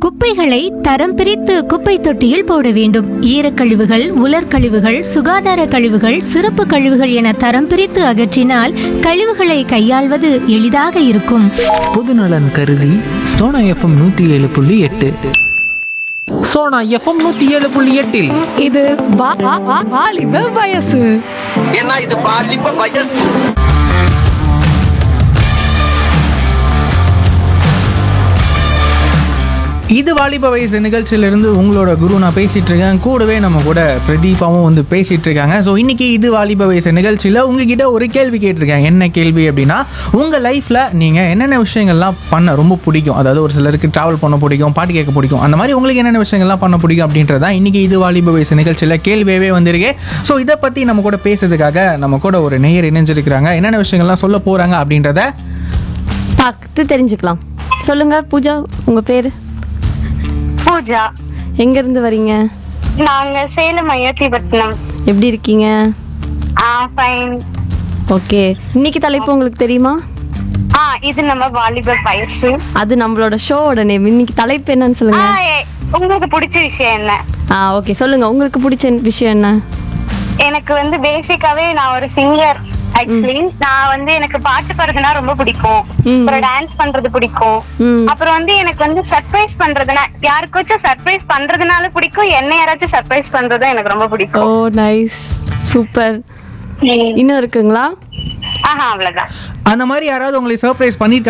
குப்பைகளை தரம் பிரித்து குப்பை தொட்டியில் போட வேண்டும் ஈரக்கழிவுகள் உலர்கழிவுகள் சுகாதார கழிவுகள் சிறப்பு கழிவுகள் என தரம் பிரித்து அகற்றினால் கழிவுகளை கையாள்வது எளிதாக இருக்கும் பொதுநலன் கருதி சோனா எஃப்எம் நூற்றி ஏழு புள்ளி எட்டு சோனா எஃப்எம் நூற்றி ஏழு புள்ளி எட்டில் இது வா- வா- வா- வாலிப வயசு ஏன்னா இது பாலிப்ப வயசு இது வாலிப வயசு நிகழ்ச்சியிலிருந்து உங்களோட குரு நான் பேசிட்டு இருக்கேன் கூடவே நம்ம கூட பிரதீபாவும் வந்து பேசிட்டு இருக்காங்க ஸோ இன்னைக்கு இது வாலிப வயசு நிகழ்ச்சியில் உங்ககிட்ட ஒரு கேள்வி கேட்டிருக்கேன் என்ன கேள்வி அப்படின்னா உங்க லைஃப்ல நீங்க என்னென்ன விஷயங்கள்லாம் பண்ண ரொம்ப பிடிக்கும் அதாவது ஒரு சிலருக்கு டிராவல் பண்ண பிடிக்கும் பாட்டு கேட்க பிடிக்கும் அந்த மாதிரி உங்களுக்கு என்னென்ன விஷயங்கள்லாம் பண்ண பிடிக்கும் அப்படின்றதா இன்னைக்கு இது வாலிப வயசு நிகழ்ச்சியில் கேள்வியாகவே வந்திருக்கு ஸோ இதை பத்தி நம்ம கூட பேசுறதுக்காக நம்ம கூட ஒரு நேயர் இணைஞ்சிருக்கிறாங்க என்னென்ன விஷயங்கள்லாம் சொல்ல போறாங்க அப்படின்றத பார்த்து தெரிஞ்சுக்கலாம் சொல்லுங்க பூஜா உங்க பேரு பூஜா எங்க இருந்து வரீங்க நாங்க சேலம் ஐயாத்திப்பட்டினம் எப்படி இருக்கீங்க ஆ ஃபைன் ஓகே இன்னைக்கு தலைப்பு உங்களுக்கு தெரியுமா ஆ இது நம்ம வாலிபர் வயசு அது நம்மளோட ஷோவோட நேம் இன்னைக்கு தலைப்பு என்னன்னு ஆ சொல்லுங்க ஏ- உங்களுக்கு பிடிச்ச விஷயம் என்ன ஆ ஓகே சொல்லுங்க உங்களுக்கு பிடிச்ச விஷயம் என்ன எனக்கு வந்து பேசிக்காவே நான் ஒரு சிங்கர் ஆக்சுவலி நான் வந்து எனக்கு பாட்டு பாடுறதுனா ரொம்ப பிடிக்கும் ம். அப்புறம் டான்ஸ் பண்றது பிடிக்கும் ம் அப்புறம் வந்து எனக்கு வந்து சர்ப்ரைஸ் பண்றதுனா யாருக்காச்சும் சர்ப்ரைஸ் பண்றதுனால பிடிக்கும் என்ன யாராச்சும் சர்ப்ரைஸ் பண்றதும் எனக்கு ரொம்ப ஓ பிடிக்கும் நைஸ் சூப்பர் ம். இன்னும் இருக்குங்களா ஆஹா அவ்வளவுதான் அந்த மாதிரி யாராவது உங்களை சர்ப்ரைஸ் பண்ணியிருக்காங்க